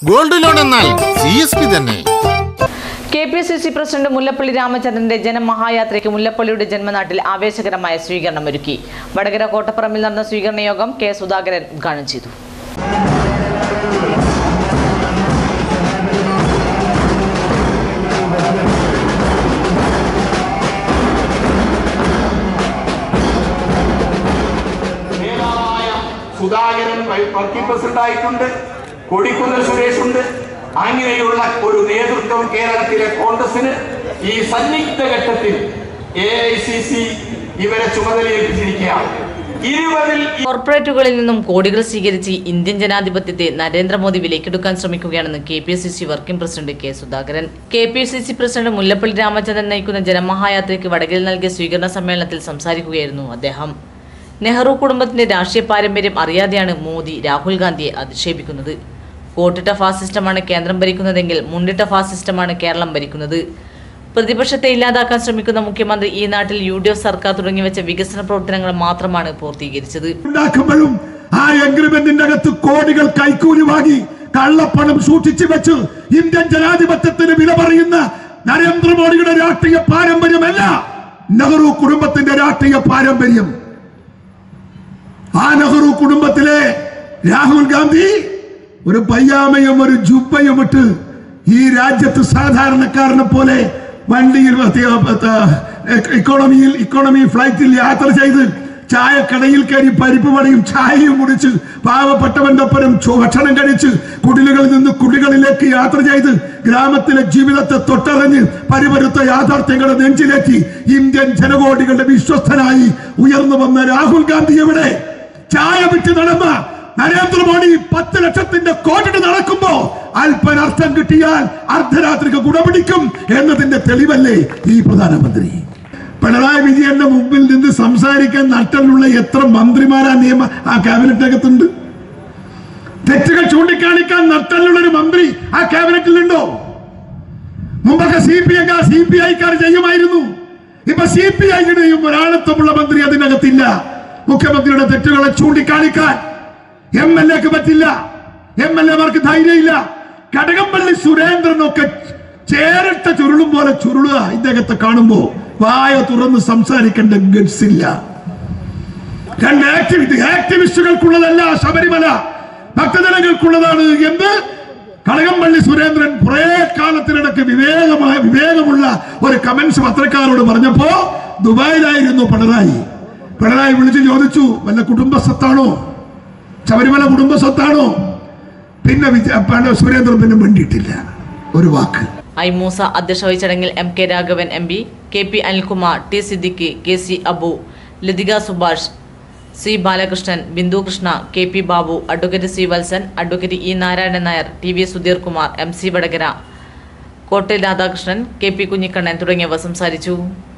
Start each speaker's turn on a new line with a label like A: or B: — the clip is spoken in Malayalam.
A: ഗോൾഡ് ലോൺ എന്നാൽ സി എസ് പി തന്നെ
B: K P C C president Mullappally രാമചന്ദ്രന്റെ ജനമഹായാത്രയ്ക്ക് മുല്ലപ്പള്ളിയുടെ ജന്മനാട്ടിൽ ആവേശകരമായ സ്വീകരണം ഒരുക്കി വടകര കോട്ടപ്പറമ്പിൽ നടന്ന സ്വീകരണ യോഗം കെ സുധാകരൻ ഉദ്ഘാടനം ചെയ്തു
C: നേതാവായ സുധാകരൻ വൈ- വർക്കിംഗ് പ്രസിഡന്റ് ആയിട്ടുണ്ട് കൊടിക്കുന്ന് സുരേഷ് ഉണ്ട് അങ്ങനെയുള്ള ഒരു നേതൃത്വം കേരളത്തിലെ കോൺഗ്രസിന് ഈ സന്നിഗ്ധ ഘട്ടത്തിൽ എ ഐ സി സി ഇവരെ ചുമതലയേൽപ്പിച്ചിരിക്കുകയാണ് ഇരുപതിൽ
B: കോർപ്പറേറ്റുകളിൽ നിന്നും കോടികൾ സ്വീകരിച്ച് ഇന്ത്യൻ ജനാധിപത്യത്തെ നരേന്ദ്രമോദി വിലക്കെടുക്കാൻ ശ്രമിക്കുകയാണെന്ന് K P C C working president K Sudhakaran K P C C president Mullappally Ramachandran നയിക്കുന്ന ജനമഹായാത്രയ്ക്ക് വടകരയിൽ നൽകിയ സ്വീകരണ സമ്മേളനത്തിൽ സംസാരിക്കുകയായിരുന്നു അദ്ദേഹം നെഹ്റു കുടുംബത്തിന്റെ രാഷ്ട്രീയ പാരമ്പര്യം അറിയാതെയാണ് മോദി രാഹുൽ ഗാന്ധിയെ അധിക്ഷേപിക്കുന്നത് കോട്ടിട്ട ഫാസിസ്റ്റമാണ് കേന്ദ്രം ഭരിക്കുന്നതെങ്കിൽ മുണ്ടിട്ട ഫാസിസ്റ്റമാണ് കേരളം ഭരിക്കുന്നത് പ്രതിപക്ഷത്തെ ഇല്ലാതാക്കാൻ ശ്രമിക്കുന്ന മുഖ്യമന്ത്രി ഈ നാട്ടിൽ യു ഡി എഫ് സർക്കാർ തുടങ്ങിവെച്ച വികസന പ്രവർത്തനങ്ങൾ മാത്രമാണ് പൂർത്തീകരിച്ചത്
D: ഉണ്ടാക്കുമ്പോഴും ആ എഗ്രിമെന്റിന്റെ അകത്ത് കോടികൾ കൈക്കൂലി വാങ്ങി കള്ളപ്പണം സൂക്ഷിച്ചു വെച്ച് ഇന്ത്യൻ ജനാധിപത്യത്തിന് വില പറയുന്ന നരേന്ദ്രമോദിയുടെ രാഷ്ട്രീയ പാരമ്പര്യമല്ല നെഹ്റു കുടുംബത്തിന്റെ രാഷ്ട്രീയ പാരമ്പര്യം ആ നെഹ്റു കുടുംബത്തിലെ രാഹുൽ ഗാന്ധി ഒരു പയ്യാമയും ഒരു ജുബയും ഇട്ട് ഈ രാജ്യത്ത് സാധാരണക്കാരനെ പോലെ വണ്ടിയിൽ ഇക്കോണമിയിൽ ഇക്കോണമി ഫ്ലൈറ്റിൽ യാത്ര ചെയ്ത് ചായക്കടയിൽ കയറി പരിപ്പ് വടയും ചായയും കുടിച്ച് പാവപ്പെട്ടവന്റെ ഒപ്പരം ചോ- ഭക്ഷണം കഴിച്ച് കുടിലുകളിൽ നിന്ന് കുടികളിലേക്ക് യാത്ര ചെയ്ത് ഗ്രാമത്തിലെ ജീവിതത്തെ തൊട്ടറിഞ്ഞ് പരിപരുത്ത യാഥാർത്ഥ്യങ്ങളെ നെഞ്ചിലേറ്റി ഇന്ത്യൻ ജനകോടികളുടെ വിശ്വസ്തനായി ഉയർന്നു വന്ന രാഹുൽ ഗാന്ധി എവിടെ ചായ വിറ്റ് നടന്ന നരേന്ദ്രമോദി പത്ത് ലക്ഷത്തിന്റെ കോട്ടിട്ട് നടക്കുമ്പോ അല്പനർത്ഥം കിട്ടിയാൽ അർദ്ധരാത്രിക്ക് ഗുണപിടിക്കും എന്നതിന്റെ തെളിവല്ലേ ഈ പ്രധാനമന്ത്രി പിണറായി വിജയന്റെ മുമ്പിൽ നിന്ന് സംസാരിക്കാൻ നട്ടലുള്ള എത്ര മന്ത്രിമാരാ നിയമ ആ ക്യാബിനറ്റിനകത്തുണ്ട് തെറ്റുകൾ ചൂണ്ടിക്കാണിക്കാൻ നട്ടലുള്ള ഒരു മന്ത്രി ആ ക്യാബിനറ്റിലുണ്ടോ മുമ്പൊക്കെ C P I C P ഐക്കാർ ചെയ്യുമായിരുന്നു ഇപ്പൊ സി പി ഐയുടെയും ഒരാളത്വമുള്ള മന്ത്രി അതിനകത്തില്ല മുഖ്യമന്ത്രിയുടെ തെറ്റുകളെ ചൂണ്ടിക്കാണിക്കാൻ എം എൽ എക്ക് പറ്റില്ല എം എൽ എമാർക്ക് ധൈര്യമില്ല കടകംപള്ളി സുരേന്ദ്രനൊക്കെ ചേരട്ട ചുരുളും പോലെ ചുരുളുക ഇദ്ദേഹത്തെ കാണുമ്പോ വായ തുറന്ന് സംസാരിക്കേണ്ട ഗഡ്സ് ഇല്ല രണ്ട് ആക്ടിവിറ്റി ആക്ടിവിസ്റ്റുകൾക്കുള്ളതല്ല ശബരിമല ഭക്തജനങ്ങൾക്കുള്ളതാണ് എന്ന് കടകംപള്ളി സുരേന്ദ്രൻ കുറെ കാലത്തിനിടക്ക് വിവേകമായ വിവേകമുള്ള ഒരു കമന്റ്സ് പത്രക്കാരോട് പറഞ്ഞപ്പോ ദുബായിലായിരുന്നു പിണറായി പിണറായി വിളിച്ച് ചോദിച്ചു വല്ല കുടുംബ സ്വത്താണോ ശബരിമല കുടുംബ സ്വത്താണോ പിന്നെ വിജ- പണ- സുരേന്ദ്രൻ പിന്നെ വേണ്ടിയിട്ടില്ല ഒരു വാക്ക്
B: ഐ മൂസ അധ്യക്ഷ വഹിച്ച ചടങ്ങിൽ M K Raghavan M P K P Anilkumar T Siddique K C Abu Lathika Subhash C Balakrishnan Bindu Krishna K P Babu advocate C Valsan advocate E Narayanan Nair T V Sudheer Kumar M C Vadakara Kottayil Radhakrishnan K P Kunhikannan തുടങ്ങിയവർ സംസാരിച്ചു